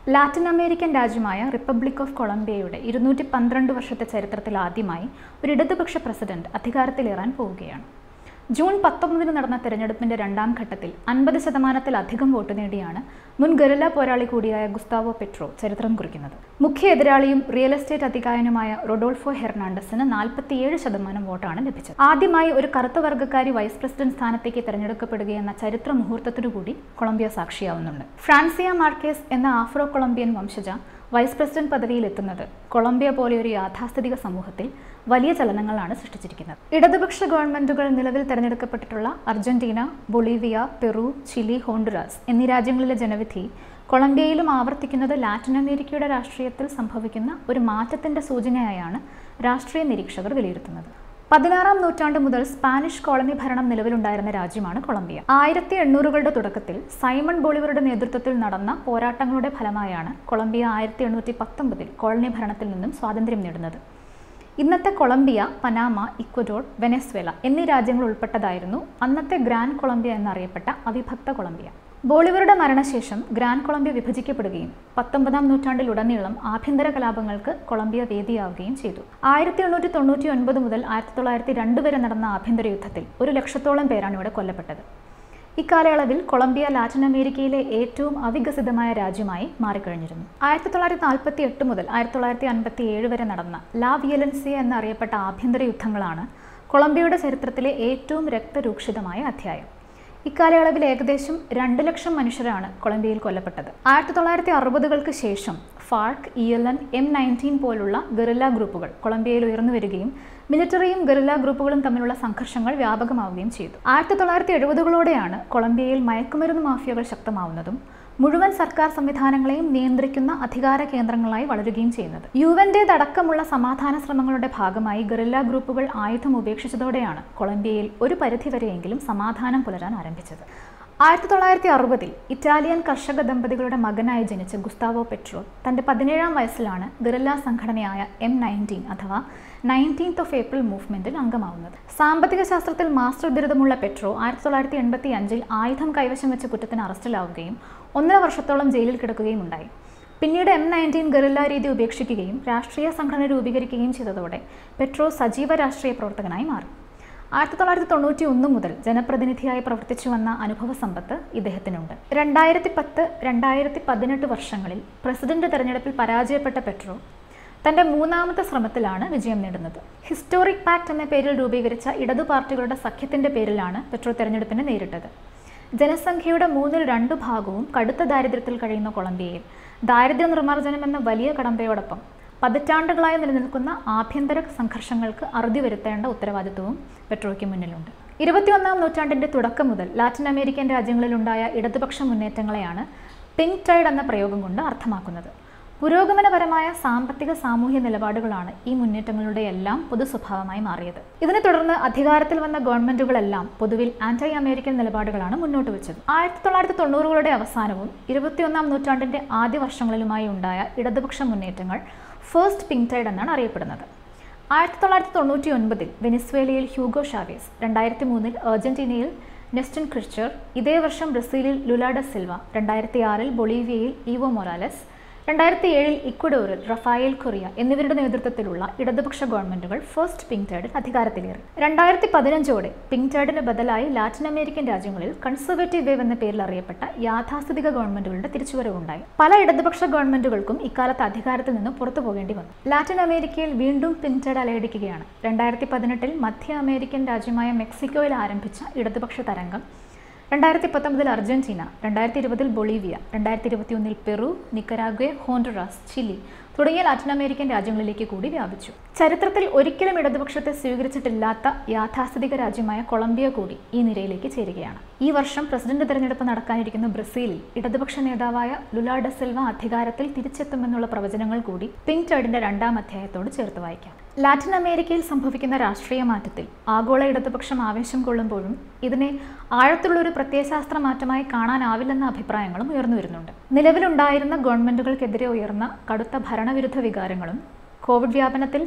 Latin American രാജ്യമായ republic of കൊളംബിയയുടെ ഇരുന്നൂറ്റി പന്ത്രണ്ട് വർഷത്തെ ചരിത്രത്തിൽ ആദ്യമായി ഒരു ഇടതുപക്ഷ പ്രസിഡന്റ് അധികാരത്തിലേറാൻ പോവുകയാണ് ജൂൺ പത്തൊമ്പതിന് നടന്ന തെരഞ്ഞെടുപ്പിന്റെ രണ്ടാം ഘട്ടത്തിൽ അൻപത് ശതമാനത്തിലധികം വോട്ട് നേടിയാണ് മുൻ ഗറില്ല പോരാളി കൂടിയായ ഗുസ്താവോ പെട്രോ ചരിത്രം കുറിക്കുന്നത് മുഖ്യ എതിരാളിയും റിയൽ എസ്റ്റേറ്റ് അധികായനുമായ റൊഡോൾഫോ ഹെർണാണ്ടസിന് നാൽപ്പത്തിയേഴ് ശതമാനം വോട്ടാണ് ലഭിച്ചത് ആദ്യമായി ഒരു കറുത്ത വർഗ്ഗക്കാരി വൈസ് പ്രസിഡന്റ് സ്ഥാനത്തേക്ക് തെരഞ്ഞെടുക്കപ്പെടുകയെന്ന ചരിത്ര മുഹൂർത്തത്തിനു കൂടി കൊളംബിയ സാക്ഷിയാവുന്നുണ്ട് ഫ്രാൻസിയ മാർക്കേസ് എന്ന ആഫ്രോ കൊളംബിയൻ വംശജ വൈസ് പ്രസിഡന്റ് പദവിയിലെത്തുന്നത് കൊളംബിയ പോലെ ഒരു യാഥാസ്ഥിതിക സമൂഹത്തിൽ വലിയ ചലനങ്ങളാണ് സൃഷ്ടിച്ചിരിക്കുന്നത് ഇടതുപക്ഷ ഗവൺമെന്റുകൾ നിലവിൽ തെരഞ്ഞെടുക്കപ്പെട്ടിട്ടുള്ള Argentina Bolivia Peru Chile Honduras എന്നീ രാജ്യങ്ങളിലെ ജനവിധി കൊളംബിയയിലും ആവർത്തിക്കുന്നത് ലാറ്റിൻ അമേരിക്കയുടെ രാഷ്ട്രീയത്തിൽ സംഭവിക്കുന്ന ഒരു മാറ്റത്തിന്റെ സൂചനയായാണ് രാഷ്ട്രീയ നിരീക്ഷകർ വിലയിരുത്തുന്നത് പതിനാറാം നൂറ്റാണ്ട് മുതൽ സ്പാനിഷ് കോളനി ഭരണം നിലവിലുണ്ടായിരുന്ന രാജ്യമാണ് കൊളംബിയ ആയിരത്തി എണ്ണൂറുകളുടെ തുടക്കത്തിൽ സൈമൺ ബോളിവറുടെ നേതൃത്വത്തിൽ നടന്ന പോരാട്ടങ്ങളുടെ ഫലമായാണ് കൊളംബിയ ആയിരത്തി എണ്ണൂറ്റി പത്തൊമ്പതിൽ കോളനി ഭരണത്തിൽ നിന്നും സ്വാതന്ത്ര്യം നേടുന്നത് ഇന്നത്തെ കൊളംബിയ പനാമ ഇക്വഡോർ വെനസ്വേല എന്നീ രാജ്യങ്ങൾ ഉൾപ്പെട്ടതായിരുന്നു അന്നത്തെ ഗ്രാൻഡ് കൊളംബിയ എന്നറിയപ്പെട്ട അവിഭക്ത കൊളംബിയ ബോളിവറുടെ മരണശേഷം ഗ്രാൻഡ് കൊളംബിയ വിഭജിക്കപ്പെടുകയും പത്തൊമ്പതാം നൂറ്റാണ്ടിലുടനീളം ആഭ്യന്തര കലാപങ്ങൾക്ക് കൊളംബിയ വേദിയാവുകയും ചെയ്തു ആയിരത്തി എണ്ണൂറ്റി തൊണ്ണൂറ്റി ഒൻപത് മുതൽ ആയിരത്തി തൊള്ളായിരത്തി രണ്ട് വരെ നടന്ന ആഭ്യന്തര യുദ്ധത്തിൽ ഒരു ലക്ഷത്തോളം പേരാണ് ഇവിടെ കൊല്ലപ്പെട്ടത് ഇക്കാലയളവിൽ കൊളംബിയ ലാറ്റിൻ അമേരിക്കയിലെ ഏറ്റവും അവികസിതമായ രാജ്യമായി മാറിക്കഴിഞ്ഞിരുന്നു ആയിരത്തി തൊള്ളായിരത്തി നാൽപ്പത്തി എട്ട് മുതൽ ആയിരത്തി തൊള്ളായിരത്തി അൻപത്തി ഏഴ് വരെ നടന്ന ലാ വിയലൻസിയ എന്നറിയപ്പെട്ട ആഭ്യന്തര യുദ്ധങ്ങളാണ് കൊളംബിയയുടെ ചരിത്രത്തിലെ ഏറ്റവും രക്തരൂക്ഷിതമായ അധ്യായം ഇക്കാലയളവിൽ ഏകദേശം രണ്ട് ലക്ഷം മനുഷ്യരാണ് കൊളംബിയയിൽ കൊല്ലപ്പെട്ടത് ആയിരത്തി തൊള്ളായിരത്തി അറുപതുകൾക്ക് ശേഷം FARC E L N M nineteen പോലുള്ള ഗറില്ല ഗ്രൂപ്പുകൾ കൊളംബിയയിൽ ഉയർന്നു വരികയും മിലിറ്ററിയും ഗറില്ല ഗ്രൂപ്പുകളും തമ്മിലുള്ള സംഘർഷങ്ങൾ വ്യാപകമാവുകയും ചെയ്തു ആയിരത്തി തൊള്ളായിരത്തി എഴുപതുകളോടെയാണ് കൊളംബിയയിൽ മയക്കുമരുന്ന് മാഫിയകൾ ശക്തമാവുന്നതും മുഴുവൻ സർക്കാർ സംവിധാനങ്ങളെയും നിയന്ത്രിക്കുന്ന അധികാര കേന്ദ്രങ്ങളായി വളരുകയും ചെയ്യുന്നത് യുവന്റേതടക്കമുള്ള സമാധാന ശ്രമങ്ങളുടെ ഭാഗമായി ഗറില്ല ഗ്രൂപ്പുകൾ ആയുധം ഉപേക്ഷിച്ചതോടെയാണ് കൊളംബിയയിൽ ഒരു പരിധിവരെയെങ്കിലും സമാധാനം പുലരാൻ ആരംഭിച്ചത് ആയിരത്തി തൊള്ളായിരത്തി അറുപതിൽ ഇറ്റാലിയൻ കർഷക ദമ്പതികളുടെ മകനായി ജനിച്ച ഗുസ്താവോ പെട്രോ തന്റെ പതിനേഴാം വയസ്സിലാണ് ഗറില്ല സംഘടനയായ എം നയൻറ്റീൻ അഥവാ നയൻറ്റീൻത്ത് ഓഫ് ഏപ്രിൽ മൂവ്മെന്റിൽ അംഗമാവുന്നത് സാമ്പത്തിക ശാസ്ത്രത്തിൽ മാസ്റ്റർ ബിരുദമുള്ള പെട്രോ ആയിരത്തി തൊള്ളായിരത്തി എൺപത്തി അഞ്ചിൽ ആയുധം കൈവശം വെച്ച കുറ്റത്തിന് അറസ്റ്റിലാവുകയും ഒന്നര വർഷത്തോളം ജയിലിൽ കിടക്കുകയും ഉണ്ടായി പിന്നീട് എം നയൻറ്റീൻ ഗറില്ല രീതി ഉപേക്ഷിക്കുകയും രാഷ്ട്രീയ സംഘടന രൂപീകരിക്കുകയും ചെയ്തതോടെ പെട്രോ സജീവ രാഷ്ട്രീയ പ്രവർത്തകനായി മാറി ആയിരത്തി തൊള്ളായിരത്തി തൊണ്ണൂറ്റി ഒന്ന് മുതൽ ജനപ്രതിനിധിയായി പ്രവർത്തിച്ചു വന്ന അനുഭവ സമ്പത്ത് ഇദ്ദേഹത്തിനുണ്ട് രണ്ടായിരത്തി പത്ത് രണ്ടായിരത്തി പതിനെട്ട് വർഷങ്ങളിൽ പ്രസിഡന്റ് തെരഞ്ഞെടുപ്പിൽ പരാജയപ്പെട്ട പെട്രോ തന്റെ മൂന്നാമത്തെ ശ്രമത്തിലാണ് വിജയം നേടുന്നത് ഹിസ്റ്റോറിക് പാക്ട് എന്ന പേരിൽ രൂപീകരിച്ച ഇടതു പാർട്ടികളുടെ സഖ്യത്തിന്റെ പേരിലാണ് പെട്രോ തെരഞ്ഞെടുപ്പിനെ നേരിട്ടത് ജനസംഖ്യയുടെ മൂന്നിൽ രണ്ടു ഭാഗവും കടുത്ത ദാരിദ്ര്യത്തിൽ കഴിയുന്ന കൊളംബിയയിൽ ദാരിദ്ര്യ നിർമ്മാർജ്ജനം എന്ന വലിയ കടമ്പയോടൊപ്പം പതിറ്റാണ്ടുകളായി നിലനിൽക്കുന്ന ആഭ്യന്തര സംഘർഷങ്ങൾക്ക് അറുതി വരുത്തേണ്ട ഉത്തരവാദിത്വവും പെട്രോയ്ക്ക് മുന്നിലുണ്ട് ഇരുപത്തിയൊന്നാം നൂറ്റാണ്ടിന്റെ തുടക്കം മുതൽ ലാറ്റിൻ അമേരിക്കൻ രാജ്യങ്ങളിലുണ്ടായ ഇടതുപക്ഷ മുന്നേറ്റങ്ങളെയാണ് പിങ്ക് ടൈഡ് എന്ന പ്രയോഗം കൊണ്ട് അർത്ഥമാക്കുന്നത് പുരോഗമനപരമായ സാമ്പത്തിക സാമൂഹ്യ നിലപാടുകളാണ് ഈ മുന്നേറ്റങ്ങളുടെ എല്ലാം പൊതു സ്വഭാവമായി മാറിയത് ഇതിനെ തുടർന്ന് അധികാരത്തിൽ വന്ന ഗവൺമെന്റുകളെല്ലാം പൊതുവിൽ ആന്റി അമേരിക്കൻ നിലപാടുകളാണ് മുന്നോട്ട് വെച്ചത് ആയിരത്തി തൊള്ളായിരത്തി തൊണ്ണൂറുകളുടെ അവസാനവും ഇരുപത്തിയൊന്നാം നൂറ്റാണ്ടിന്റെ ആദ്യ വർഷങ്ങളിലുമായി ഉണ്ടായ ഇടതുപക്ഷ മുന്നേറ്റങ്ങൾ ഫസ്റ്റ് പിങ്ക് ടൈഡ് എന്നാണ് അറിയപ്പെടുന്നത് ആയിരത്തി തൊള്ളായിരത്തി തൊണ്ണൂറ്റി ഒൻപതിൽ വെനിസ്വേലയിൽ ഹ്യൂഗോ ഷാവേസ് രണ്ടായിരത്തി മൂന്നിൽ അർജന്റീനയിൽ നെസ്റ്റൻ ക്രിസ്റ്റർ ഇതേ വർഷം ബ്രസീലിൽ ലുലാഡ സിൽവ രണ്ടായിരത്തി ആറിൽ ബൊളീവിയയിൽ ഈവോ മൊറാലസ് രണ്ടായിരത്തി ഏഴിൽ ഇക്വഡോറിൽ റഫായേൽ കൊറിയ എന്നിവരുടെ നേതൃത്വത്തിലുള്ള ഇടതുപക്ഷ ഗവൺമെന്റുകൾ ഫസ്റ്റ് പിങ്ക് ടൈഡിൽ അധികാരത്തിലേറി രണ്ടായിരത്തി പതിനഞ്ചോടെ പിങ്ക് ടൈഡിന് ബദലായി ലാറ്റിൻ അമേരിക്കൻ രാജ്യങ്ങളിൽ കൺസർവേറ്റീവ് വേവ് എന്ന പേരിൽ അറിയപ്പെട്ട യാഥാസ്ഥിതിക ഗവൺമെന്റുകളുടെ തിരിച്ചുവരവുണ്ടായി പല ഇടതുപക്ഷ ഗവൺമെന്റുകൾക്കും ഇക്കാലത്ത് അധികാരത്തിൽ നിന്ന് പുറത്തു പോകേണ്ടി വന്നു ലാറ്റിൻ അമേരിക്കയിൽ വീണ്ടും പിങ്ക് ടൈഡ് അലയടിക്കുകയാണ് രണ്ടായിരത്തി പതിനെട്ടിൽ മധ്യ അമേരിക്കൻ രാജ്യമായ മെക്സിക്കോയിൽ ആരംഭിച്ച ഇടതുപക്ഷ തരംഗം രണ്ടായിരത്തി പത്തൊമ്പതിൽ അർജന്റീന രണ്ടായിരത്തി ഇരുപതിൽ ബൊളീവിയ രണ്ടായിരത്തി ഇരുപത്തിയൊന്നിൽ പെറു നിക്കരാഗ്വെ ഹോണ്ടുറാസ് ചിലി തുടങ്ങിയ ലാറ്റിൻ അമേരിക്കൻ രാജ്യങ്ങളിലേക്ക് കൂടി വ്യാപിച്ചു ചരിത്രത്തിൽ ഒരിക്കലും ഇടതുപക്ഷത്തെ സ്വീകരിച്ചിട്ടില്ലാത്ത യാഥാസ്ഥിതിക രാജ്യമായ കൊളംബിയ കൂടി ഈ നിരയിലേക്ക് ചേരുകയാണ് ഈ വർഷം പ്രസിഡന്റ് തെരഞ്ഞെടുപ്പ് നടക്കാനിരിക്കുന്ന ബ്രസീലിൽ ഇടതുപക്ഷ നേതാവായ ലുലാ ഡ സിൽവ അധികാരത്തിൽ തിരിച്ചെത്തുമെന്നുള്ള പ്രവചനങ്ങൾ കൂടി പിങ്ക് ടൈഡിന്റെ രണ്ടാം അധ്യായത്തോട് ചേർത്ത് വായിക്കാം ലാറ്റിൻ അമേരിക്കയിൽ സംഭവിക്കുന്ന രാഷ്ട്രീയ മാറ്റത്തിൽ ആഗോള ഇടതുപക്ഷം ആവേശം കൊള്ളുമ്പോഴും ഇതിനെ ആഴത്തുള്ള ഒരു പ്രത്യയശാസ്ത്ര മാറ്റമായി കാണാനാവില്ലെന്ന അഭിപ്രായങ്ങളും ഉയർന്നു വരുന്നുണ്ട് നിലവിലുണ്ടായിരുന്ന ഗവൺമെന്റുകൾക്കെതിരെ ഉയർന്ന കടുത്ത ഭരണവിരുദ്ധ വികാരങ്ങളും കോവിഡ് വ്യാപനത്തിൽ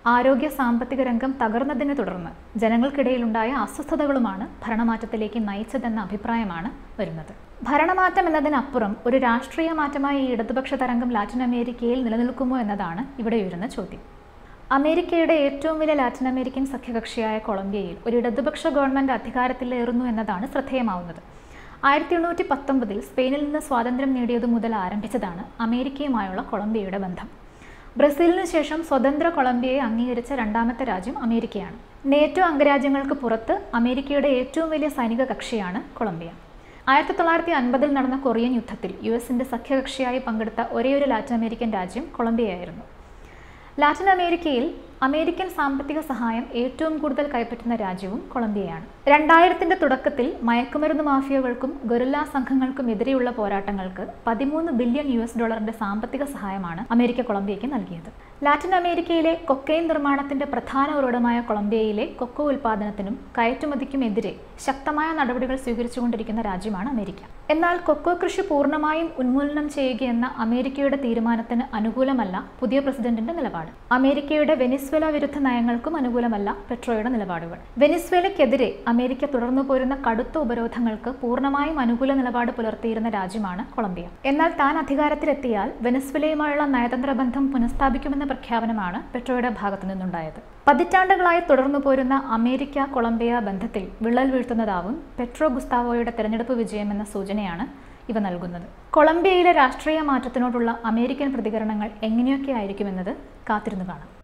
ആരോഗ്യ സാമ്പത്തിക രംഗം തകർന്നതിനെ തുടർന്ന് ജനങ്ങൾക്കിടയിലുണ്ടായ അസ്വസ്ഥതകളുമാണ് ഭരണമാറ്റത്തിലേക്ക് നയിച്ചതെന്ന അഭിപ്രായമാണ് വരുന്നത് ഭരണമാറ്റം എന്നതിനപ്പുറം ഒരു രാഷ്ട്രീയ മാറ്റമായി ഈ ഇടതുപക്ഷ തരംഗം ലാറ്റിൻ അമേരിക്കയിൽ നിലനിൽക്കുമോ എന്നതാണ് ഇവിടെ ഉയരുന്ന ചോദ്യം അമേരിക്കയുടെ ഏറ്റവും വലിയ ലാറ്റിൻ അമേരിക്കൻ സഖ്യകക്ഷിയായ കൊളംബിയയിൽ ഒരു ഇടതുപക്ഷ ഗവൺമെന്റ് അധികാരത്തിലേറുന്നു എന്നതാണ് ശ്രദ്ധേയമാവുന്നത് ആയിരത്തി എണ്ണൂറ്റി പത്തൊമ്പതിൽ സ്പെയിനിൽ നിന്ന് സ്വാതന്ത്ര്യം നേടിയതു മുതൽ ആരംഭിച്ചതാണ് അമേരിക്കയുമായുള്ള കൊളംബിയയുടെ ബന്ധം ബ്രസീലിന് ശേഷം സ്വതന്ത്ര കൊളംബിയയെ അംഗീകരിച്ച രണ്ടാമത്തെ രാജ്യം അമേരിക്കയാണ് നേറ്റോ അംഗരാജ്യങ്ങൾക്ക് പുറത്ത് അമേരിക്കയുടെ ഏറ്റവും വലിയ സൈനിക കക്ഷിയാണ് കൊളംബിയ ആയിരത്തി തൊള്ളായിരത്തി അൻപതിൽ നടന്ന കൊറിയൻ യുദ്ധത്തിൽ യു എസിൻ്റെ സഖ്യകക്ഷിയായി പങ്കെടുത്ത ഒരേയൊരു ലാറ്റിൻ അമേരിക്കൻ രാജ്യം കൊളംബിയയായിരുന്നു ലാറ്റിൻ അമേരിക്കയിൽ അമേരിക്കൻ സാമ്പത്തിക സഹായം ഏറ്റവും കൂടുതൽ കൈപ്പറ്റുന്ന രാജ്യവും കൊളംബിയയാണ് രണ്ടായിരത്തിന്റെ തുടക്കത്തിൽ മയക്കുമരുന്ന് മാഫിയകൾക്കും ഗൊറില്ല സംഘങ്ങൾക്കും എതിരെയുള്ള പോരാട്ടങ്ങൾക്ക് പതിമൂന്ന് ബില്യൺ യു എസ് ഡോളറിന്റെ സാമ്പത്തിക സഹായമാണ് അമേരിക്ക കൊളംബിയയ്ക്ക് നൽകിയത് ലാറ്റിൻ അമേരിക്കയിലെ കൊക്കൈൻ നിർമ്മാണത്തിന്റെ പ്രധാന ഉറവിടമായ കൊളംബിയയിലെ കൊക്കോ ഉൽപാദനത്തിനും കയറ്റുമതിക്കും എതിരെ ശക്തമായ നടപടികൾ സ്വീകരിച്ചുകൊണ്ടിരിക്കുന്ന രാജ്യമാണ് അമേരിക്ക എന്നാൽ കൊക്കോ കൃഷി പൂർണ്ണമായും ഉന്മൂലനം ചെയ്യുകയെന്ന അമേരിക്കയുടെ തീരുമാനത്തിന് അനുകൂലമല്ല പുതിയ പ്രസിഡന്റിന്റെ നിലപാട് അമേരിക്കയുടെ വെനിസ്വേല വിരുദ്ധ നയങ്ങൾക്കും അനുകൂലമല്ല പെട്രോയുടെ നിലപാടുകൾ വെനിസ്വേലയ്ക്കെതിരെ അമേരിക്ക തുടർന്നു പോരുന്ന കടുത്ത ഉപരോധങ്ങൾക്ക് പൂർണ്ണമായും അനുകൂല നിലപാട് പുലർത്തിയിരുന്ന രാജ്യമാണ് കൊളംബിയ എന്നാൽ താൻ അധികാരത്തിലെത്തിയാൽ വെനസ്വേലയുമായുള്ള നയതന്ത്ര ബന്ധം പുനഃസ്ഥാപിക്കുമെന്ന പ്രഖ്യാപനമാണ് പെട്രോയുടെ ഭാഗത്തു നിന്നുണ്ടായത് പതിറ്റാണ്ടുകളായി തുടർന്നു പോരുന്ന അമേരിക്ക കൊളംബിയ ബന്ധത്തിൽ വിള്ളൽ വീഴ്ത്തുന്നതാവും പെട്രോ ഗുസ്താവോയുടെ തെരഞ്ഞെടുപ്പ് വിജയമെന്ന സൂചനയാണ് ഇവ നൽകുന്നത് കൊളംബിയയിലെ രാഷ്ട്രീയ മാറ്റത്തിനോടുള്ള അമേരിക്കൻ പ്രതികരണങ്ങൾ എങ്ങനെയൊക്കെ ആയിരിക്കുമെന്നത് കാത്തിരുന്നു കാണാം